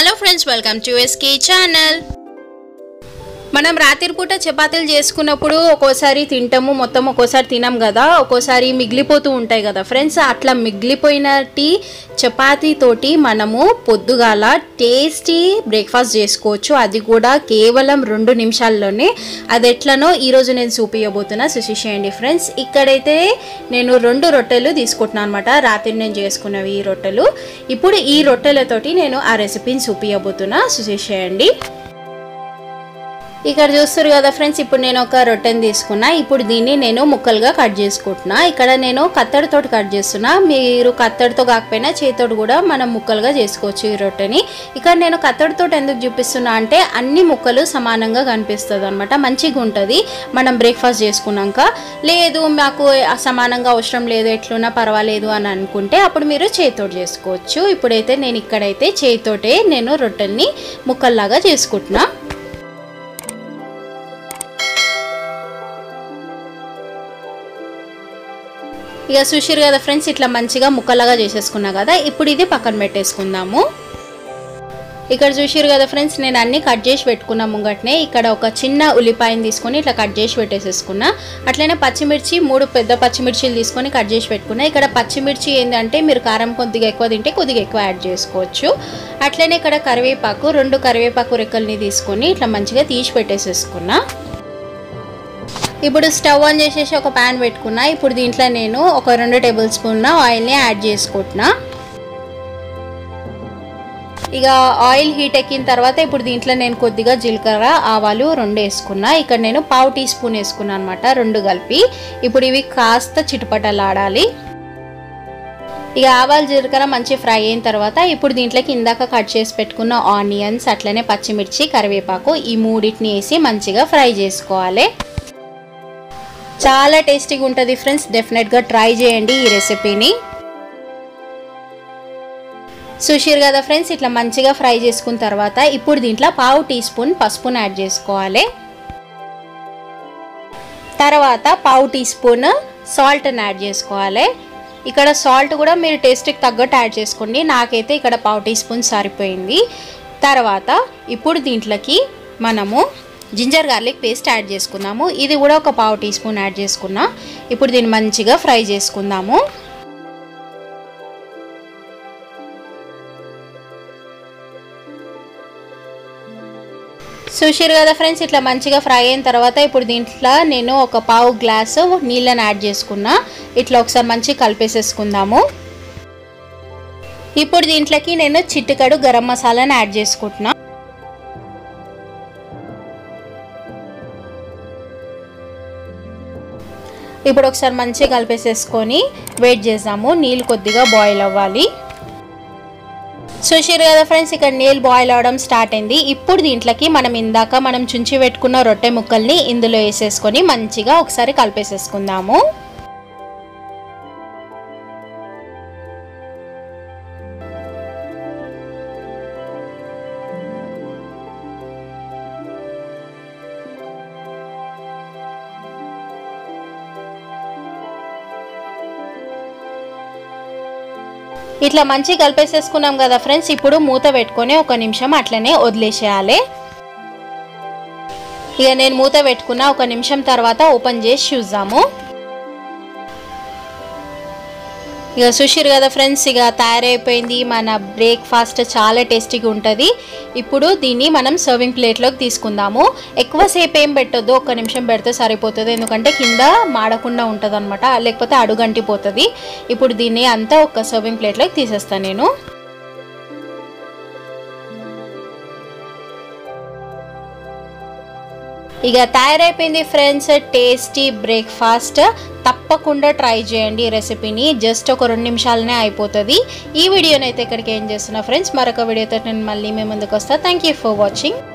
hello friends welcome to SK channel మనం రాత్రిపూట చపాతీలు చేసుకున్నప్పుడు ఒక్కోసారి తింటాము మొత్తం ఒక్కోసారి తినాం కదా ఒక్కోసారి మిగిలిపోతూ ఉంటాయి కదా ఫ్రెండ్స్ అట్లా మిగిలిపోయినటి చపాతీతోటి మనము పొద్దుగాల టేస్టీ బ్రేక్ఫాస్ట్ చేసుకోవచ్చు అది కూడా కేవలం రెండు నిమిషాల్లోనే అది ఎట్లనో ఈరోజు నేను చూపించబోతున్నా చూసేయండి ఫ్రెండ్స్ ఇక్కడైతే నేను రెండు రొట్టెలు తీసుకుంటున్నాను అనమాట రాత్రి నేను చేసుకున్నవి ఈ రొట్టెలు ఇప్పుడు ఈ రొట్టెలతోటి నేను ఆ రెసిపీని చూపించబోతున్నా చూసేసేయండి ఇక్కడ చూస్తారు కదా ఫ్రెండ్స్ ఇప్పుడు నేను ఒక రొట్టెని తీసుకున్నా ఇప్పుడు దీన్ని నేను ముక్కలుగా కట్ చేసుకుంటున్నా ఇక్కడ నేను కత్తడితో కట్ చేస్తున్నా మీరు కత్తడితో కాకపోయినా చేతితోటి కూడా మనం ముక్కలుగా చేసుకోవచ్చు ఈ రొట్టెని ఇక్కడ నేను కత్తడితో ఎందుకు చూపిస్తున్నా అంటే అన్ని ముక్కలు సమానంగా కనిపిస్తుంది అనమాట మంచిగా ఉంటుంది మనం బ్రేక్ఫాస్ట్ చేసుకున్నాక లేదు మాకు సమానంగా అవసరం లేదు ఎట్లున్నా పర్వాలేదు అని అనుకుంటే అప్పుడు మీరు చేతితోటి చేసుకోవచ్చు ఇప్పుడైతే నేను ఇక్కడైతే చేతితోటే నేను రొట్టెల్ని ముక్కల్లాగా చేసుకుంటున్నా ఇక చూసిరు కదా ఫ్రెండ్స్ ఇట్లా మంచిగా ముక్కలాగా చేసేసుకున్నా కదా ఇప్పుడు ఇది పక్కన పెట్టేసుకుందాము ఇక్కడ చూసిరు కదా ఫ్రెండ్స్ నేను అన్ని కట్ చేసి పెట్టుకున్నా ముంగట్నే ఇక్కడ ఒక చిన్న ఉల్లిపాయని తీసుకొని ఇట్లా కట్ చేసి పెట్టేసేసుకున్నా అట్లనే పచ్చిమిర్చి మూడు పెద్ద పచ్చిమిర్చిలు తీసుకొని కట్ చేసి పెట్టుకున్నా ఇక్కడ పచ్చిమిర్చి ఏంటంటే మీరు కారం కొద్దిగా ఎక్కువ తింటే కొద్దిగా ఎక్కువ యాడ్ చేసుకోవచ్చు అట్లనే ఇక్కడ కరివేపాకు రెండు కరివేపాకు రెక్కల్ని తీసుకొని ఇట్లా మంచిగా తీసి పెట్టేసేసుకున్నా ఇప్పుడు స్టవ్ ఆన్ చేసేసి ఒక ప్యాన్ పెట్టుకున్నా ఇప్పుడు దీంట్లో నేను ఒక రెండు టేబుల్ స్పూన్ ఆయిల్ని యాడ్ చేసుకుంటున్నా ఇక ఆయిల్ హీట్ ఎక్కిన తర్వాత ఇప్పుడు దీంట్లో నేను కొద్దిగా జీలకర్ర ఆవాలు రెండు వేసుకున్నా ఇక్కడ నేను పావు టీ స్పూన్ వేసుకున్నా అనమాట రెండు కలిపి ఇప్పుడు ఇవి కాస్త చిటపటలాడాలి ఇక ఆవాలు జీలకర్ర మంచి ఫ్రై అయిన తర్వాత ఇప్పుడు దీంట్లోకి ఇందాక కట్ చేసి పెట్టుకున్న ఆనియన్స్ అట్లనే పచ్చిమిర్చి కరివేపాకు ఈ మూడింటిని వేసి మంచిగా ఫ్రై చేసుకోవాలి చాలా టేస్టీగా ఉంటుంది ఫ్రెండ్స్ డెఫినెట్గా ట్రై చేయండి ఈ రెసిపీని సుషీర్ కదా ఫ్రెండ్స్ ఇట్లా మంచిగా ఫ్రై చేసుకున్న తర్వాత ఇప్పుడు దీంట్లో పావు టీ స్పూన్ పసుపును యాడ్ చేసుకోవాలి తర్వాత పావు టీ స్పూన్ సాల్ట్ని యాడ్ చేసుకోవాలి ఇక్కడ సాల్ట్ కూడా మీరు టేస్ట్కి తగ్గట్టు యాడ్ చేసుకోండి నాకైతే ఇక్కడ పావు టీ స్పూన్ సరిపోయింది తర్వాత ఇప్పుడు దీంట్లోకి మనము జింజర్ గార్లిక్ పేస్ట్ యాడ్ చేసుకుందాము ఇది కూడా ఒక పావు టీ స్పూన్ యాడ్ చేసుకున్నా ఇప్పుడు దీన్ని మంచిగా ఫ్రై చేసుకుందాము చూసిరు కదా ఫ్రెండ్స్ ఇట్లా మంచిగా ఫ్రై అయిన తర్వాత ఇప్పుడు దీంట్లో నేను ఒక పావు గ్లాసు నీళ్ళని యాడ్ చేసుకున్నా ఇట్లా ఒకసారి మంచిగా కలిపేసేసుకుందాము ఇప్పుడు దీంట్లోకి నేను చిట్టుకడు గరం మసాలాని యాడ్ చేసుకుంటున్నా ఇప్పుడు ఒకసారి మంచిగా కలిపేసేసుకొని వెయిట్ చేద్దాము నీళ్ళు కొద్దిగా బాయిల్ అవ్వాలి చూసారు కదా ఫ్రెండ్స్ ఇక్కడ నీళ్ళు బాయిల్ అవడం స్టార్ట్ అయింది ఇప్పుడు దీంట్లోకి మనం ఇందాక మనం చుంచి పెట్టుకున్న రొట్టె ముక్కల్ని ఇందులో వేసేసుకొని మంచిగా ఒకసారి కలిపేసేసుకుందాము ఇట్లా మంచి కలిపేసేసుకున్నాం కదా ఫ్రెండ్స్ ఇప్పుడు మూత పెట్టుకొని ఒక నిమిషం అట్లనే వదిలేసేయాలి ఇక నేను మూత పెట్టుకున్న ఒక నిమిషం తర్వాత ఓపెన్ చేసి చూద్దాము ఇక చూసిరు కదా ఫ్రెండ్స్ ఇక తయారైపోయింది మన బ్రేక్ఫాస్ట్ చాలా టేస్టీగా ఉంటుంది ఇప్పుడు దీన్ని మనం సర్వింగ్ ప్లేట్లోకి తీసుకుందాము ఎక్కువసేపు ఏం పెట్టొద్దు ఒక్క నిమిషం పెడితే సరిపోతుంది ఎందుకంటే కింద మాడకుండా ఉంటుంది అనమాట లేకపోతే అడుగంటిపోతుంది ఇప్పుడు దీన్ని అంతా ఒక సర్వింగ్ ప్లేట్లోకి తీసేస్తాను నేను ఇక తయారైపోయింది ఫ్రెండ్స్ టేస్టీ బ్రేక్ఫాస్ట్ తప్పకుండా ట్రై చేయండి ఈ రెసిపీని జస్ట్ ఒక రెండు నిమిషాలనే అయిపోతుంది ఈ వీడియోని అయితే ఇక్కడికి ఏం చేస్తున్నా ఫ్రెండ్స్ మరొక వీడియోతో నేను మళ్ళీ మేము ముందుకు వస్తా థ్యాంక్ యూ ఫర్ వాచింగ్